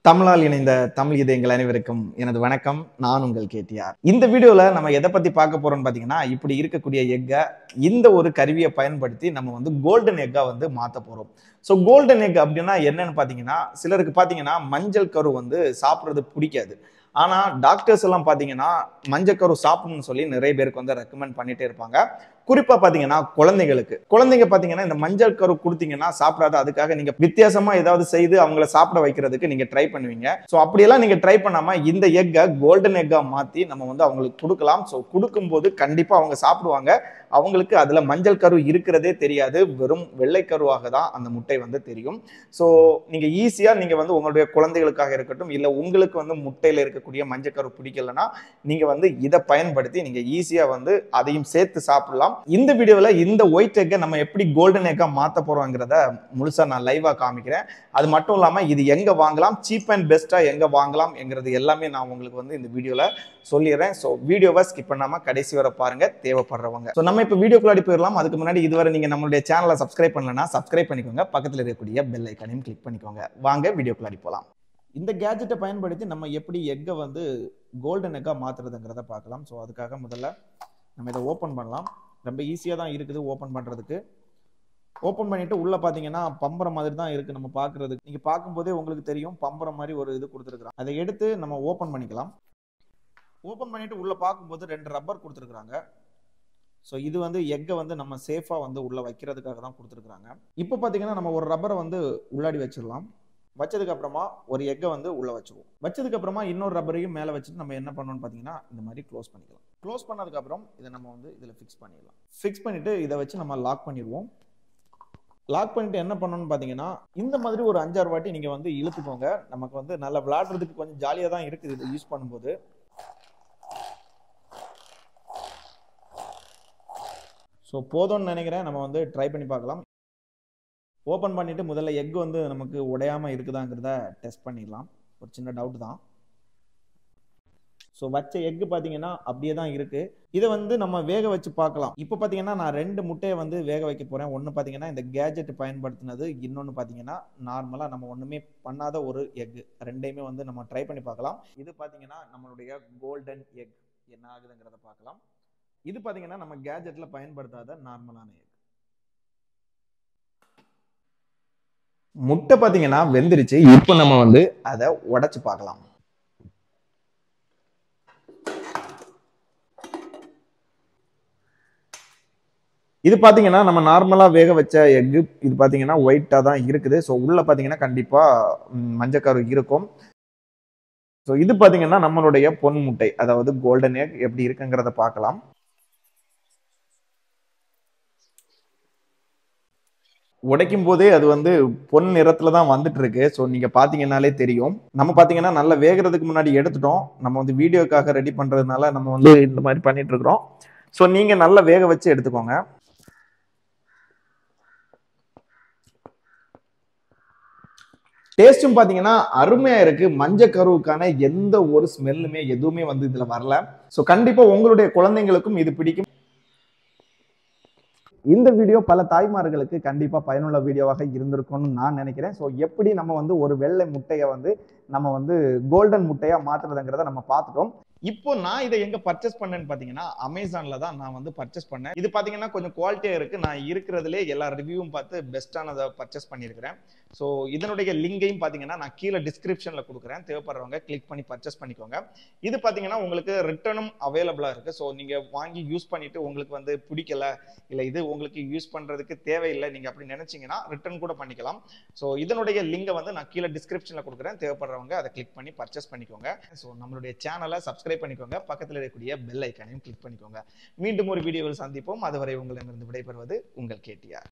தமிழால் இணைந்த தமிழ் இதயங்கள் அனைவருக்கும் எனது வணக்கம் நான் உங்கள் கேடிஆர் இந்த வீடியோல நம்ம எதை பத்தி பார்க்க போறோம்னு பாத்தீங்கன்னா இப்படி இருக்கக்கூடிய எக்கை இந்த ஒரு கருவியை பயன்படுத்தி நம்ம வந்து கோல்டன் எக்கா வந்து மாத்த போறோம் ஸோ கோல்டன் எக் அப்படின்னா என்னன்னு பாத்தீங்கன்னா சிலருக்கு பாத்தீங்கன்னா மஞ்சள் கரு வந்து சாப்பிட்றது பிடிக்காது ஆனா டாக்டர்ஸ் எல்லாம் பாத்தீங்கன்னா மஞ்சள் கரு சாப்பிடணும்னு சொல்லி நிறைய பேருக்கு வந்து ரெக்கமெண்ட் பண்ணிட்டே இருப்பாங்க குறிப்பா பாத்தீங்கன்னா குழந்தைங்களுக்கு குழந்தைங்க பாத்தீங்கன்னா இந்த மஞ்சள் கரு கொடுத்தீங்கன்னா சாப்பிடாத அதுக்காக நீங்க வித்தியாசமா ஏதாவது செய்து அவங்கள சாப்பிட வைக்கிறதுக்கு நீங்க ட்ரை பண்ணுவீங்க ஸோ அப்படியெல்லாம் நீங்க ட்ரை பண்ணாம இந்த எக்கை கோல்டன் எக்கா மாத்தி நம்ம வந்து அவங்களுக்கு கொடுக்கலாம் ஸோ கொடுக்கும்போது கண்டிப்பா அவங்க சாப்பிடுவாங்க அவங்களுக்கு அதுல மஞ்சள் கரு இருக்கிறதே தெரியாது வெறும் வெள்ளை கருவாக தான் அந்த முட்டை வந்து தெரியும் ஸோ நீங்க ஈஸியா நீங்க வந்து உங்களுடைய குழந்தைகளுக்காக இருக்கட்டும் இல்ல உங்களுக்கு வந்து முட்டையில இருக்கக்கூடிய மஞ்சள் கரு பிடிக்கலன்னா நீங்க வந்து இதை பயன்படுத்தி நீங்க ஈஸியா வந்து அதையும் சேர்த்து சாப்பிடலாம் இந்த வீடியோல இந்த ஒயிட் எக்கை நம்ம எப்படி கோல்டன் எக்கா மாத்த போறோங்கிறத முழுசா நான் லைவா காமிக்கிறேன் அது மட்டும் இல்லாம இது எங்க வாங்கலாம் சீப் அண்ட் பெஸ்டா எங்க வாங்கலாம் என்கிறது எல்லாமே நான் உங்களுக்கு வந்து இந்த வீடியோல சொல்லிடுறேன் ஸோ வீடியோவை ஸ்கிப் பண்ணாம கடைசி வரை பாருங்க தேவைப்படுறவங்க ஸோ நம்ம இப்போ வீடியோக்குள்ளாடி போயிடலாம் அதுக்கு முன்னாடி இதுவரை நீங்க நம்மளுடைய சேனலை சப்ஸ்கிரைப் பண்ணலன்னா சப்ஸ்கிரைப் பண்ணிக்கோங்க பக்கத்தில் இருக்கக்கூடிய பெல் ஐக்கனையும் கிளிக் பண்ணிக்கோங்க வாங்க வீடியோக்குள்ளாடி போகலாம் இந்த கேஜெட்டை பயன்படுத்தி நம்ம எப்படி எக்கை வந்து கோல்டன் எக்கா மாத்துறதுங்கிறத பார்க்கலாம் ஸோ அதுக்காக முதல்ல நம்ம இதை ஓப்பன் பண்ணலாம் ரொம்ப ஈஸியாக தான் இருக்குது ஓப்பன் பண்ணுறதுக்கு ஓப்பன் பண்ணிட்டு உள்ள பார்த்தீங்கன்னா பம்பரம் மாதிரி தான் இருக்கு நம்ம பார்க்கறதுக்கு நீங்க பார்க்கும்போதே உங்களுக்கு தெரியும் பம்பரம் மாதிரி ஒரு இது கொடுத்துருக்குறாங்க அதை எடுத்து நம்ம ஓப்பன் பண்ணிக்கலாம் ஓப்பன் பண்ணிட்டு உள்ள பார்க்கும்போது ரெண்டு ரப்பர் கொடுத்துருக்குறாங்க ஸோ இது வந்து எக்கை வந்து நம்ம சேஃபாக வந்து உள்ள வைக்கிறதுக்காக தான் கொடுத்துருக்குறாங்க இப்போ பார்த்தீங்கன்னா நம்ம ஒரு ரப்பரை வந்து உள்ளாடி வச்சிடலாம் வச்சதுக்கு அப்புறமா ஒரு எக்கை வந்து உள்ள வச்சிருவோம் வச்சதுக்கு அப்புறமா இன்னொரு ரப்பரையும் மேலே வச்சுட்டு நம்ம என்ன பண்ணணும்னு பார்த்தீங்கன்னா இந்த மாதிரி க்ளோஸ் பண்ணிக்கலாம் க்ளோஸ் பண்ணதுக்கு அப்புறம் இதை நம்ம வந்து இதில் ஃபிக்ஸ் பண்ணிடலாம் ஃபிக்ஸ் பண்ணிட்டு இதை வச்சு நம்ம லாக் பண்ணிடுவோம் லாக் பண்ணிட்டு என்ன பண்ணணும்னு பார்த்தீங்கன்னா இந்த மாதிரி ஒரு அஞ்சாறு வாட்டி நீங்கள் வந்து இழுத்துக்கோங்க நமக்கு வந்து நல்லா விளாடுறதுக்கு கொஞ்சம் ஜாலியாக தான் இருக்குது இது யூஸ் பண்ணும்போது ஸோ போதும்னு நினைக்கிறேன் நம்ம வந்து ட்ரை பண்ணி பார்க்கலாம் ஓப்பன் பண்ணிட்டு முதல்ல எக் வந்து நமக்கு உடையாம இருக்குதாங்கிறத டெஸ்ட் பண்ணிடலாம் ஒரு சின்ன டவுட் தான் ஸோ வச்ச எக்கு பார்த்தீங்கன்னா அப்படியே தான் இருக்கு இதை வந்து நம்ம வேக வச்சு பார்க்கலாம் இப்போ பார்த்தீங்கன்னா நான் ரெண்டு முட்டையை வந்து வேக வைக்க போறேன் ஒன்று பார்த்தீங்கன்னா இந்த கேஜெட் பயன்படுத்தினது இன்னொன்று பார்த்தீங்கன்னா நார்மலாக நம்ம ஒன்றுமே பண்ணாத ஒரு எக் ரெண்டையுமே வந்து நம்ம ட்ரை பண்ணி பார்க்கலாம் இது பார்த்தீங்கன்னா நம்மளுடைய கோல்டன் எக் என்ன ஆகுதுங்கிறத பார்க்கலாம் இது பார்த்தீங்கன்னா நம்ம கேஜெட்ல பயன்படுத்தாத நார்மலான எக் முட்டை பார்த்தீங்கன்னா வெந்துருச்சு இப்போ நம்ம வந்து அதை உடைச்சு பார்க்கலாம் இது பார்த்தீங்கன்னா நம்ம நார்மலாக வேக வச்ச எக்கு இது பார்த்தீங்கன்னா ஒயிட்டாக தான் இருக்குது ஸோ உள்ளே பார்த்தீங்கன்னா கண்டிப்பாக மஞ்சக்கரு இருக்கும் ஸோ இது பார்த்தீங்கன்னா நம்மளுடைய பொன் முட்டை அதாவது கோல்டன் எக் எப்படி இருக்குங்கிறத பார்க்கலாம் உடைக்கும் போதே அது வந்து பொன் நிறத்துல தான் வந்துட்டு இருக்கு ஸோ நீங்க பாத்தீங்கன்னாலே தெரியும் நம்ம பாத்தீங்கன்னா நல்லா வேகிறதுக்கு முன்னாடி எடுத்துட்டோம் நம்ம வந்து வீடியோக்காக ரெடி பண்றதுனால நம்ம வந்து இந்த மாதிரி பண்ணிட்டு இருக்கிறோம் ஸோ நீங்க நல்லா வேக வச்சு எடுத்துக்கோங்க டேஸ்ட்டும் பாத்தீங்கன்னா அருமையா இருக்கு மஞ்சள் கருவுக்கான எந்த ஒரு ஸ்மெல்லுமே எதுவுமே வந்து இதுல வரல ஸோ கண்டிப்பா உங்களுடைய குழந்தைங்களுக்கும் இது பிடிக்கும் இந்த வீடியோ பல தாய்மார்களுக்கு கண்டிப்பா பயனுள்ள வீடியோவாக இருந்திருக்கும்னு நான் நினைக்கிறேன் ஸோ எப்படி நம்ம வந்து ஒரு வெள்ளை முட்டையை வந்து நம்ம வந்து கோல்டன் முட்டையா மாத்துறதுங்கிறத நம்ம பார்த்துட்டோம் இப்போ நான் இதை எங்க பர்ச்சேஸ் பண்ணேன்னு பாத்தீங்கன்னா அமேசான்ல தான் நான் வந்து பர்ச்சேஸ் பண்ணேன் இது பாத்தீங்கன்னா கொஞ்சம் குவாலிட்டியா இருக்கு நான் இருக்கிறதுலே எல்லா ரிவ்யூவும் பார்த்து பெஸ்டானதை பர்ச்சேஸ் பண்ணியிருக்கிறேன் ஸோ இதனுடைய லிங்கையும் பார்த்தீங்கன்னா நான் கீழே டிஸ்கிரிப்ஷனில் கொடுக்குறேன் தேவைப்படுறவங்க கிளிக் பண்ணி பர்ச்சேஸ் பண்ணிக்கோங்க இது பார்த்தீங்கன்னா உங்களுக்கு ரிட்டர்னும் அவைலபிளாக இருக்குது ஸோ நீங்கள் வாங்கி யூஸ் பண்ணிட்டு உங்களுக்கு வந்து பிடிக்கல இல்லை இது உங்களுக்கு யூஸ் பண்ணுறதுக்கு தேவையில்லை நீங்கள் அப்படி நினச்சிங்கன்னா ரிட்டர்ன் கூட பண்ணிக்கலாம் ஸோ இதனுடைய லிங்கை வந்து நான் கீழே டிஸ்கிரிப்ஷனில் கொடுக்குறேன் தேவைப்படுறவங்க அதை கிளிக் பண்ணி பர்ச்சேஸ் பண்ணிக்கோங்க ஸோ நம்மளுடைய சேனலை சப்ஸ்கிரைப் பண்ணிக்கோங்க பக்கத்தில் இருக்கக்கூடிய பெல் ஐக்கானையும் கிளிக் பண்ணிக்கோங்க மீண்டும் ஒரு வீடியோவில் சந்திப்போம் அதுவரை உங்களிடமிருந்து விடைபெறுவது உங்கள் கேட்டியார்